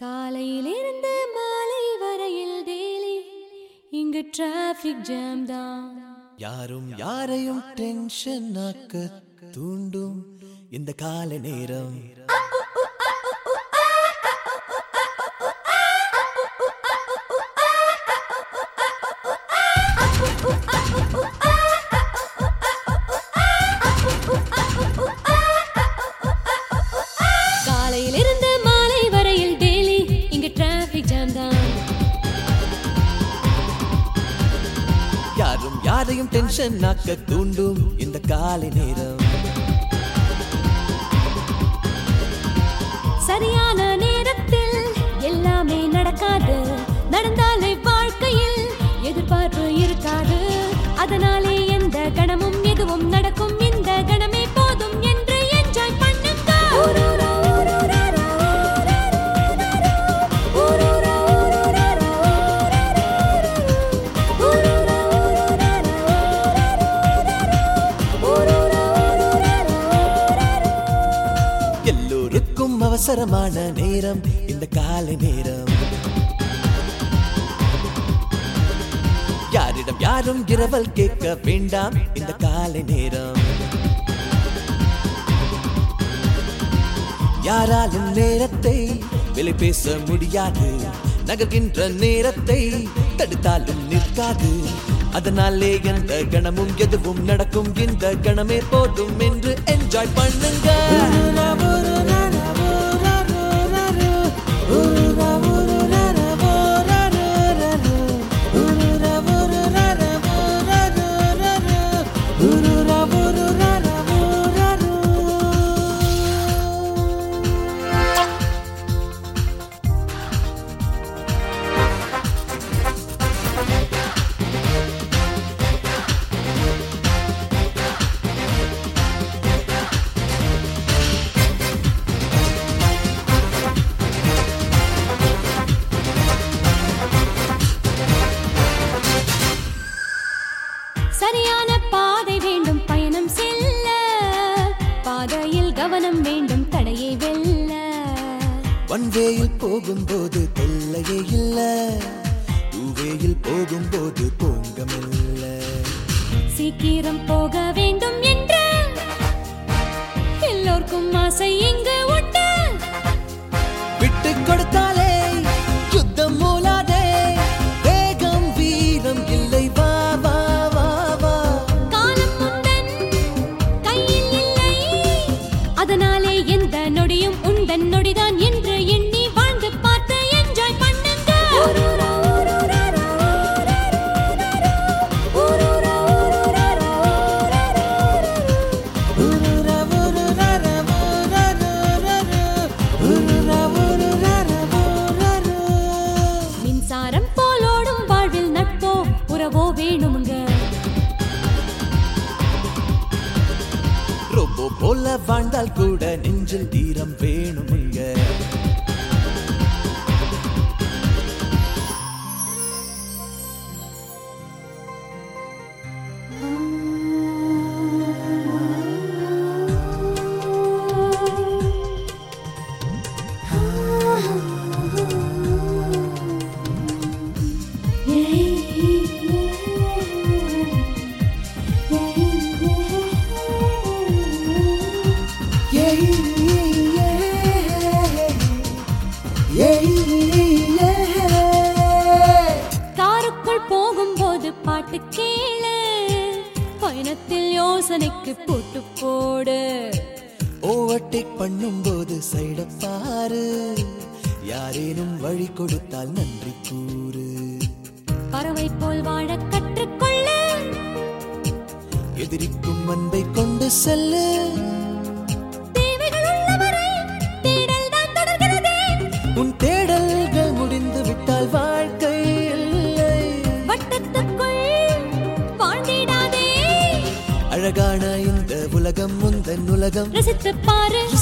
காலையிலிருந்து மாலை வரையில் டெய்லி இங்கு டிராஃபிக் ஜாம் தான் யாரும் யாரையும் டென்ஷன் ஆக்க தூண்டும் இந்த கால நேரம் காலையிலிருந்து மாலை வரையில் டெய்லி இங்கு டிராஃபிக் ஜாம் தான் யாரும் யாரையும் டென்ஷன் ஆக்க தூண்டும் இந்த காலை நேரம் சரியான நேரத்தில் எல்லாமே நடக்காது நடந்தாலே வாழ்க்கையில் எதிர்பார்ப்பு இருக்காது அதனாலே எந்த கணமும் எதுவும் நடக்கும் இந்த கணமே போதும் என்று என்ஜாய் பண்ணுங்க ஊரூரா, ஊரூராரா, ஊரூரா, ஊரூராரா, ஊரூரா, ஊரூராரா, ஊரூரா, ஊரூராரா. எல்லோருக்கும் அவசரமான நேரம் இந்த காலை நேரம் யாரிடம் யாரும் இரவல் கேட்க வேண்டாம் இந்த காலை நேரம் யாராலும் நேரத்தை விலை பேச முடியாது நகர்கின்ற நேரத்தை தடுத்தாலும் நிற்காது அதனாலே எந்த கணமும் எதுவும் நடக்கும் இந்த கணமே போதும் என்று என்ஜாய் பண்ணுங்க சரியான பாதை வேண்டும் பயணம் செல்ல பாதையில் கவனம் வேண்டும் தடையை வெல்ல வன்வேயில் போகும்போது தொல்லையே இல்ல டூவேயில் போகும்போது பொங்கமில்ல சீக்கிரம் போக வேண்டும் என்று எல்லோருக்கும் ஆசை இங்கு உண்டு விட்டு கொடுத்தாலே யுத்தம் மூலாதே வேகம் வீரம் இல்லை வா வா வா வா காலம் முந்தன் கையில் இல்லை அதனாலே எந்த நொடியும் உந்தன் நொடிதான் என்று எண்ணி வாழ்ந்து பார்த்து என்ஜாய் பண்ணுங்க ஊரூரா, ஊரூராரா, ஊரூரா, ஊரூராரா, மின்சாரம் போலோடும் வாழ்வில் நட்போ உறவோ வேணுமுங்க ரோபோ போல வாழ்ந்தால் கூட நெஞ்சில் தீரம் வேணுமுங்க காருக்குள் போகும்போது பாட்டு கேளு பயணத்தில் யோசனைக்கு போட்டு போடு ஓவர்டேக் பண்ணும்போது சைட பாரு யாரேனும் வழி கொடுத்தால் நன்றி கூறு பறவை போல் வாழ கற்றுக்கொள்ளு எதிரிக்கும் அன்பை கொண்டு செல்லு தேவைகள் உள்ளவரை தேடல் தான் தொடர்கிறதே உன் தேடல்கள் முடிந்து விட்டால் வாழ்க்கை இல்லை வட்டத்துக்குள் வாழ்ந்திடாதே அழகான இந்த உலகம் முந்தன் உலகம் ரசித்து பாரு